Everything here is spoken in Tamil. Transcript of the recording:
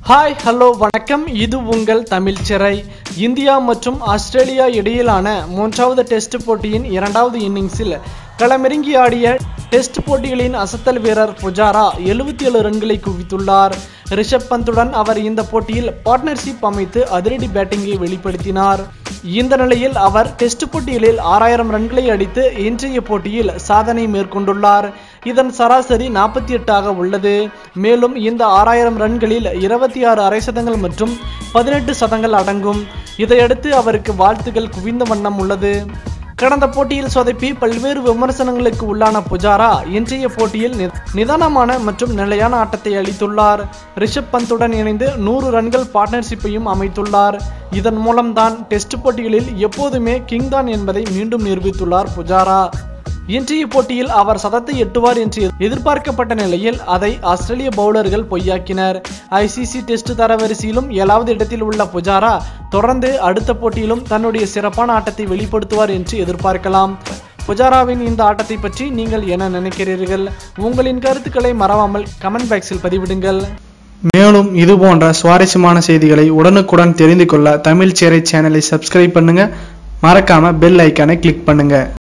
ஹாய் ஹலோ வணக்கம் இது உங்கள் தமிழ் சிறை இந்தியா மற்றும் ஆஸ்திரேலியா இடையிலான மூன்றாவது டெஸ்ட் போட்டியின் இரண்டாவது இன்னிங்ஸில் களமிறங்கி ஆடிய டெஸ்ட் போட்டிகளின் அசத்தல் வீரர் புஜாரா எழுபத்தி ஏழு ரன்களை குவித்துள்ளார் ரிஷப் பந்துடன் அவர் இந்த போட்டியில் பார்ட்னர்ஷிப் அமைத்து அதிரடி பேட்டிங்கை வெளிப்படுத்தினார் இந்த நிலையில் அவர் டெஸ்ட் போட்டிகளில் ஆறாயிரம் ரன்களை அடித்து இன்றைய போட்டியில் சாதனை மேற்கொண்டுள்ளார் இதன் சராசரி நாற்பத்தி எட்டாக உள்ளது மேலும் இந்த ஆறாயிரம் ரன்களில் இருபத்தி ஆறு அரை சதங்கள் மற்றும் பதினெட்டு சதங்கள் அடங்கும் இதையடுத்து அவருக்கு வாழ்த்துக்கள் குவிந்த வண்ணம் உள்ளது கடந்த போட்டியில் சொதப்பி பல்வேறு விமர்சனங்களுக்கு உள்ளான புஜாரா இன்றைய போட்டியில் நி- நிதானமான மற்றும் நிலையான ஆட்டத்தை அளித்துள்ளார் ரிஷப் பந்துடன் இணைந்து நூறு ரன்கள் பார்ட்னர்ஷிப்பையும் அமைத்துள்ளார் இதன் மூலம்தான் டெஸ்ட் போட்டிகளில் எப்போதுமே கிங் தான் என்பதை மீண்டும் நிரூபித்துள்ளார் புஜாரா இன்றைய போட்டியில் அவர் சதத்தை எட்டுவார் என்று எதிர்பார்க்கப்பட்ட நிலையில் அதை ஆஸ்திரேலிய பவுலர்கள் பொய்யாக்கினர் ஐசிசி டெஸ்ட் தரவரிசையிலும் ஏழாவது இடத்தில் உள்ள புஜாரா தொடர்ந்து அடுத்த போட்டியிலும் தன்னுடைய சிறப்பான ஆட்டத்தை வெளிப்படுத்துவார் என்று எதிர்பார்க்கலாம் புஜாராவின் இந்த ஆட்டத்தை பற்றி நீங்கள் என்ன நினைக்கிறீர்கள் உங்களின் கருத்துக்களை மறவாமல் கமெண்ட் பாக்ஸில் பதிவிடுங்கள் மேலும் இது போன்ற சுவாரஸ்யமான செய்திகளை உடனுக்குடன் தெரிந்து கொள்ள தமிழ் சேரை சேனலை சப்ஸ்கிரைப் பண்ணுங்க மறக்காம பெல் ஐக்கானை கிளிக் பண்ணுங்க